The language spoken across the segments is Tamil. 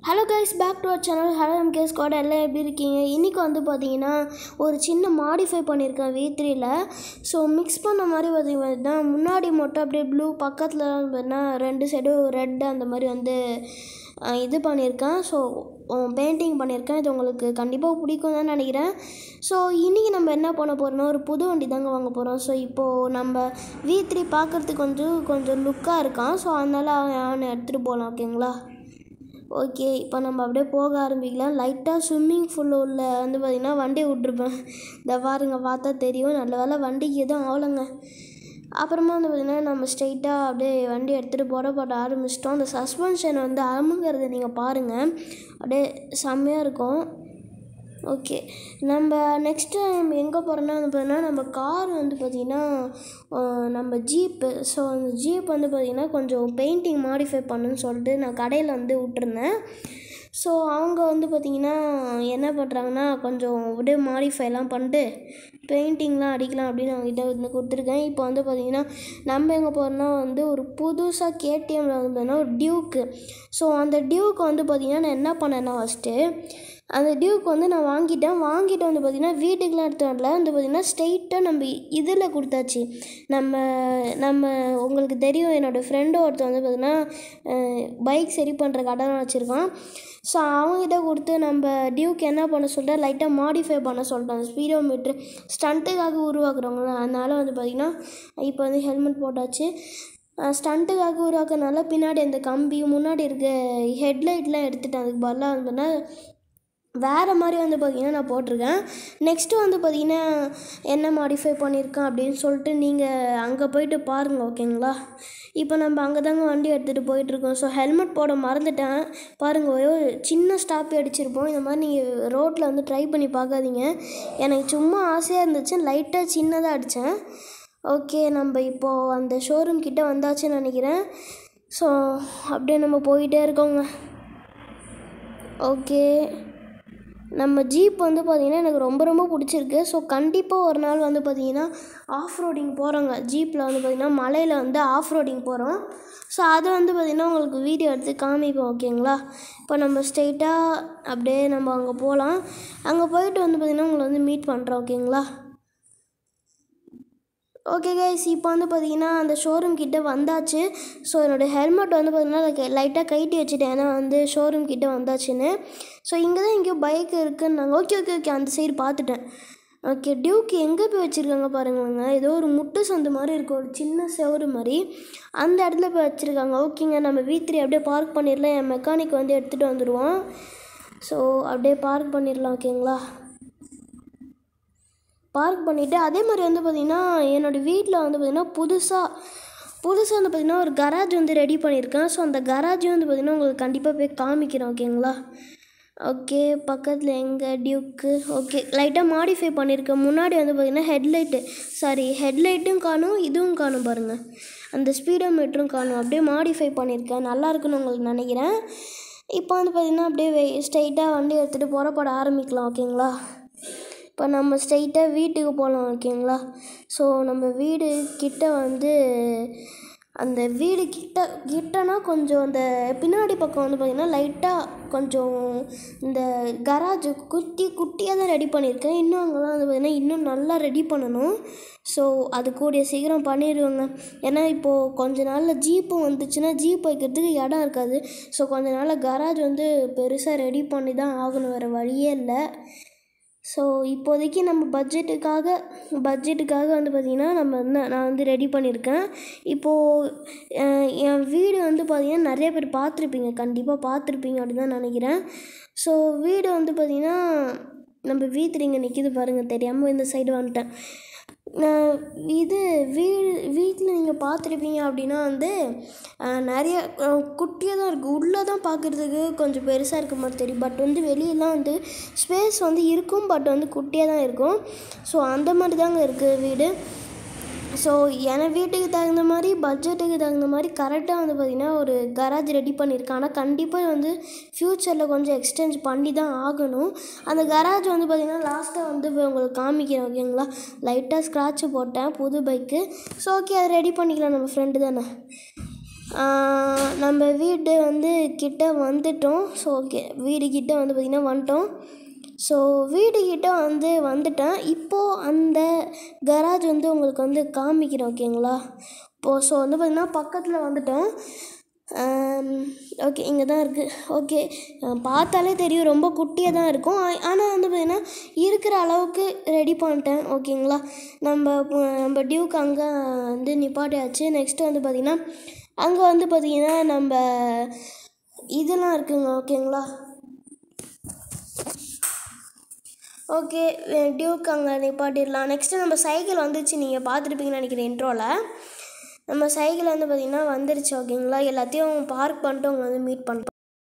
hello guys back to our channel hello MK squad எல்லாம் எப்படி இருக்கீங்க இன்றைக்கி வந்து பார்த்தீங்கன்னா ஒரு சின்ன மாடிஃபை பண்ணியிருக்கேன் வி த்ரீல ஸோ மிக்ஸ் பண்ண மாதிரி பார்த்தீங்கன்னா முன்னாடி மட்டும் அப்படியே ப்ளூ பக்கத்தில் பார்த்தீங்கன்னா ரெண்டு சைடும் ரெட் அந்த மாதிரி வந்து அஹ், இது பண்ணியிருக்கேன் ஸோ பெயிண்டிங் பண்ணியிருக்கேன் இது உங்களுக்கு கண்டிப்பாக பிடிக்கும் தான் நினைக்கிறேன் ஸோ இன்றைக்கி நம்ம என்ன பண்ண போகிறோம்னா ஒரு புது வண்டி தாங்க வாங்க போகிறோம் ஸோ இப்போது நம்ம வி த்ரீ பார்க்குறதுக்கு கொஞ்சம் கொஞ்சம் லுக்காக இருக்கான் ஸோ அதனால் அவனை எடுத்துகிட்டு போகலாம் ஓகேங்களா ஓகே இப்போ நம்ம அப்படியே போக ஆரம்பிக்கலாம் லைட்டாக ஸ்விம்மிங் ஃபுல்லு உள்ள வந்து பார்த்திங்கன்னா வண்டியை விட்ருப்பேன் இந்த பாருங்க பார்த்தா தெரியும் நல்ல வேலை வண்டிக்கு எதுவும் ஆகலைங்க அப்புறமா வந்து பார்த்திங்கன்னா நம்ம ஸ்ட்ரைட்டாக அப்படியே வண்டி எடுத்துகிட்டு போட போட ஆரம்பிச்சிட்டோம் அந்த சஸ்பென்ஷன் வந்து அமுங்கிறத நீங்கள் பாருங்கள் அப்படியே செம்மையாக இருக்கும் ஓகே நம்ம நெக்ஸ்ட் டைம் எங்கே போகிறோன்னா வந்து பார்த்தீங்கன்னா நம்ம கார் வந்து பார்த்திங்கன்னா அஹ், நம்ம ஜீப்பு ஸோ அந்த ஜீப் வந்து பார்த்திங்கன்னா கொஞ்சம் பெயிண்டிங் மாடிஃபை பண்ணுன்னு சொல்லிட்டு நான் கடையில் வந்து விட்டுருந்தேன் ஸோ அவங்க வந்து பார்த்திங்கன்னா என்ன பண்ணுறாங்கன்னா கொஞ்சம் அப்படியே மாடிஃபைலாம் பண்ணிட்டு பெயிண்டிங்லாம் அடிக்கலாம் அப்படின்னு அவங்ககிட்ட வந்து கொடுத்துருக்கேன் இப்போ வந்து பார்த்திங்கன்னா நம்ம எங்கே போகிறோம்னா வந்து ஒரு புதுசாக கேடிஎம்மில் வந்து பார்த்தீங்கன்னா ஒரு டியூக்கு ஸோ அந்த டியூக்கு வந்து பார்த்திங்கன்னா நான் என்ன பண்ணேன்னா ஃபஸ்ட்டு அந்த டியூக்கு வந்து நான் வாங்கிட்டேன் வாங்கிட்டு வந்து பார்த்திங்கன்னா வீட்டுக்குலாம் எடுத்து வரல வந்து பார்த்திங்கன்னா ஸ்ட்ரெயிட்டாக நம்ம இதில் கொடுத்தாச்சு நம்ம நம்ம உங்களுக்கு தெரியும் என்னோடய ஃப்ரெண்டு ஒருத்தன் வந்து பார்த்திங்கன்னா பைக் சரி பண்ணுற கடைலாம் வச்சுருக்கான் ஸோ அவங்ககிட்ட கொடுத்து நம்ம டியூக்கு என்ன பண்ண சொல்லிட்டு லைட்டாக மாடிஃபை பண்ண சொல்லிட்டோம் அந்த ஸ்பீடோ மீட்ரு ஸ்டண்ட்டுக்காக உருவாக்குறவங்க அதனால் வந்து பார்த்திங்கன்னா இப்போ வந்து ஹெல்மெட் போட்டாச்சு ஸ்டண்ட்டுக்காக உருவாக்குறனால பின்னாடி அந்த கம்பி முன்னாடி இருக்க ஹெட்லைட்லாம் எடுத்துட்டேன் அதுக்கு பதிலாக வந்துன்னா வேறு மாதிரி வந்து பார்த்திங்கன்னா நான் போட்டிருக்கேன் நெக்ஸ்ட்டு வந்து பார்த்திங்கன்னா என்ன மாடிஃபை பண்ணியிருக்கேன் அப்படின்னு சொல்லிட்டு நீங்கள் அங்கே போயிட்டு பாருங்கள் ஓகேங்களா இப்போ நம்ம அங்கே தாங்க வண்டி எடுத்துகிட்டு போயிட்டுருக்கோம் ஸோ ஹெல்மெட் போட மறந்துட்டேன் பாருங்கள் ஒரே ஒரு சின்ன ஸ்டாப் அடிச்சிருப்போம் இந்த மாதிரி நீங்கள் ரோட்டில் வந்து ட்ரை பண்ணி பார்க்காதீங்க எனக்கு சும்மா ஆசையாக இருந்துச்சு லைட்டாக சின்னதாக அடித்தேன் ஓகே நம்ம இப்போது அந்த ஷோரூம் கிட்டே வந்தாச்சுன்னு நினைக்கிறேன் ஸோ அப்படியே நம்ம போயிட்டே இருக்கோங்க ஓகே நம்ம ஜீப் வந்து பார்த்திங்கன்னா எனக்கு ரொம்ப ரொம்ப பிடிச்சிருக்கு ஸோ கண்டிப்பாக ஒரு நாள் வந்து பார்த்திங்கன்னா ஆஃப் ரோடிங் போகிறோங்க ஜீப்பில் வந்து பார்த்திங்கன்னா மலையில் வந்து ஆஃப் ரோடிங் போகிறோம் ஸோ அதை வந்து பார்த்திங்கன்னா உங்களுக்கு வீடியோ எடுத்து காமிப்போம் ஓகேங்களா இப்போ நம்ம ஸ்ட்ரெயிட்டாக அப்படியே நம்ம அங்கே போகலாம் அங்கே போயிட்டு வந்து பார்த்திங்கன்னா உங்களை வந்து மீட் பண்ணுறோம் ஓகேங்களா ஓகே கைஸ் இப்போ வந்து பார்த்தீங்கன்னா அந்த ஷோரூம் கிட்ட வந்தாச்சு ஸோ என்னோடய ஹெல்மெட் வந்து பார்த்தீங்கன்னா லைட்டாக கைட்டி வச்சுட்டேன் ஏன்னா வந்து ஷோரூம் கிட்ட வந்தாச்சுன்னு ஸோ இங்கே தான் எங்கேயோ பைக் இருக்குன்னாங்க ஓகே ஓகே ஓகே அந்த சைடு பார்த்துட்டேன் ஓகே டியூக்கு எங்கே போய் வச்சுருக்காங்க பாருங்களேங்க ஏதோ ஒரு முட்டு சந்து மாதிரி இருக்கும் ஒரு சின்ன செவரு மாதிரி அந்த இடத்துல போய் வச்சுருக்காங்க ஓகேங்க நம்ம வீத்திரி அப்படியே பார்க் பண்ணிடலாம் என் மெக்கானிக் வந்து எடுத்துகிட்டு வந்துடுவான் ஸோ அப்படியே பார்க் பண்ணிடலாம் ஓகேங்களா பார்க் பண்ணிவிட்டு அதே மாதிரி வந்து பார்த்திங்கன்னா என்னோடய வீட்டில் வந்து பார்த்திங்கன்னா புதுசாக புதுசாக வந்து பார்த்திங்கன்னா ஒரு கராஜ் வந்து ரெடி பண்ணியிருக்கேன் ஸோ அந்த கராஜ் வந்து பார்த்திங்கன்னா உங்களுக்கு கண்டிப்பாக போய் காமிக்கிறேன் ஓகேங்களா ஓகே பக்கத்தில் எங்கே டியூக்கு ஓகே லைட்டாக மாடிஃபை பண்ணியிருக்கேன் முன்னாடி வந்து பார்த்திங்கன்னா ஹெட்லைட்டு சாரி ஹெட்லைட்டும் காணும் இதுவும் காணும் பாருங்கள் அந்த ஸ்பீடோ மீட்டரும் காணும் அப்படியே மாடிஃபை பண்ணியிருக்கேன் நல்லா இருக்குன்னு உங்களுக்கு நினைக்கிறேன் இப்போ வந்து பார்த்திங்கன்னா அப்படியே ஸ்ட்ரைட்டாக வண்டி எடுத்துகிட்டு புறப்பட ஆரம்பிக்கலாம் ஓகேங்களா இப்போ நம்ம ஸ்ட்ரைட்டாக வீட்டுக்கு போகலாம் ஓகேங்களா ஸோ நம்ம வீடு கிட்ட வந்து அந்த வீடு கிட்ட கிட்டனா கொஞ்சம் அந்த பின்னாடி பக்கம் வந்து பார்த்திங்கன்னா லைட்டாக கொஞ்சம் இந்த கராஜ் குட்டி குட்டியாக தான் ரெடி பண்ணியிருக்கேன் இன்னும் அங்கெல்லாம் வந்து பார்த்திங்கன்னா இன்னும் நல்லா ரெடி பண்ணணும் ஸோ அது கூடிய சீக்கிரம் பண்ணிடுவேங்க ஏன்னா இப்போது கொஞ்ச நாளில் ஜீப்பும் வந்துச்சுன்னா ஜீப் வைக்கிறதுக்கு இடம் இருக்காது ஸோ கொஞ்ச நாளில் கராஜ் வந்து பெருசாக ரெடி பண்ணி தான் ஆகணும் வேறு வழியே இல்லை ஸோ இப்போதைக்கு நம்ம பட்ஜெட்டுக்காக பட்ஜெட்டுக்காக வந்து பார்த்திங்கன்னா நம்ம வந்து நான் வந்து ரெடி பண்ணியிருக்கேன் இப்போது அஹ், என் வீடு வந்து பார்த்திங்கன்னா நிறைய பேர் பார்த்துருப்பீங்க கண்டிப்பாக பார்த்துருப்பீங்க அப்படின்னு தான் நினைக்கிறேன் ஸோ வீடு வந்து பார்த்திங்கன்னா நம்ம வீட்டில் இங்கே நிற்கிது பாருங்கள் தெரியாமல் இந்த சைடு வந்துட்டேன் நான் இது வீடு வீட்டில் நீங்கள் பார்த்துருப்பீங்க அப்படின்னா வந்து அஹ், நிறைய குட்டியாக தான் இருக்குது உள்ளே தான் பார்க்குறதுக்கு கொஞ்சம் பெருசாக இருக்க மாதிரி தெரியும் பட் வந்து வெளியெல்லாம் வந்து ஸ்பேஸ் வந்து இருக்கும் பட் வந்து குட்டியாக தான் இருக்கும் ஸோ அந்த மாதிரி தாங்க இருக்குது வீடு ஸோ என் வீட்டுக்கு தகுந்த மாதிரி பட்ஜெட்டுக்கு தகுந்த மாதிரி கரெக்டாக வந்து பார்த்திங்கன்னா ஒரு கராஜ் ரெடி பண்ணியிருக்கேன் ஆனால் கண்டிப்பாக வந்து ஃப்யூச்சரில் கொஞ்சம் எக்ஸ்டென்ஸ் பண்ணி தான் ஆகணும் அந்த கராஜ் வந்து பார்த்திங்கன்னா லாஸ்ட்டாக வந்து இப்போ உங்களுக்கு காமிக்கிறேன் ஓகேங்களா லைட்டாக ஸ்க்ராட்ச் போட்டேன் புது பைக்கு ஸோ ஓகே அதை ரெடி பண்ணிக்கலாம் நம்ம ஃப்ரெண்டு தானே ஆஹ் நம்ம வீடு வந்து கிட்ட வந்துட்டோம் ஸோ ஓகே வீடு கிட்ட வந்து பார்த்திங்கன்னா வந்துட்டோம் ஸோ வீடு கிட்ட வந்து வந்துட்டேன் இப்போது அந்த கராஜ் வந்து உங்களுக்கு வந்து காமிக்கிறேன் ஓகேங்களா இப்போது ஸோ வந்து பார்த்திங்கன்னா பக்கத்தில் வந்துட்டோம் ஓகே இங்கே தான் இருக்குது ஓகே பார்த்தாலே தெரியும் ரொம்ப குட்டியாக தான் இருக்கும் ஆனால் வந்து பார்த்திங்கன்னா இருக்கிற அளவுக்கு ரெடி பண்ணிட்டேன் ஓகேங்களா நம்ம இப்போ- நம்ம டியூக்கு அங்கே வந்து நிப்பாட்டியாச்சு நெக்ஸ்ட்டு வந்து பார்த்திங்கன்னா அங்கே வந்து பார்த்திங்கன்னா நம்ம இதெல்லாம் இருக்குங்க ஓகேங்களா ஓகே டியூக் அங்கே நிப்பாட்டிடலாம் நெக்ஸ்ட்டு நம்ம சைக்கிள் வந்துச்சு நீங்கள் பார்த்துருப்பீங்கன்னு நினைக்கிறேன் இன்ட்ரோவில் நம்ம சைக்கிள் வந்து பார்த்திங்கன்னா வந்துருச்சு ஓகேங்களா எல்லாத்தையும் பார்க் பண்ணிட்டு அவங்க வந்து மீட் பண்ணிட்டோம்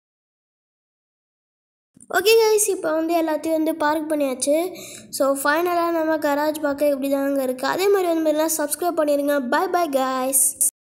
ஓகே கைஸ் இப்போ வந்து எல்லாத்தையும் வந்து பார்க் பண்ணியாச்சு ஸோ ஃபைனலாக நம்ம கராஜ் பார்க்க இப்படி தாங்க இருக்குது அதே மாதிரி வந்து பார்த்தீங்கன்னா சப்ஸ்கிரைப் பண்ணிடுங்க பை பை கைஸ்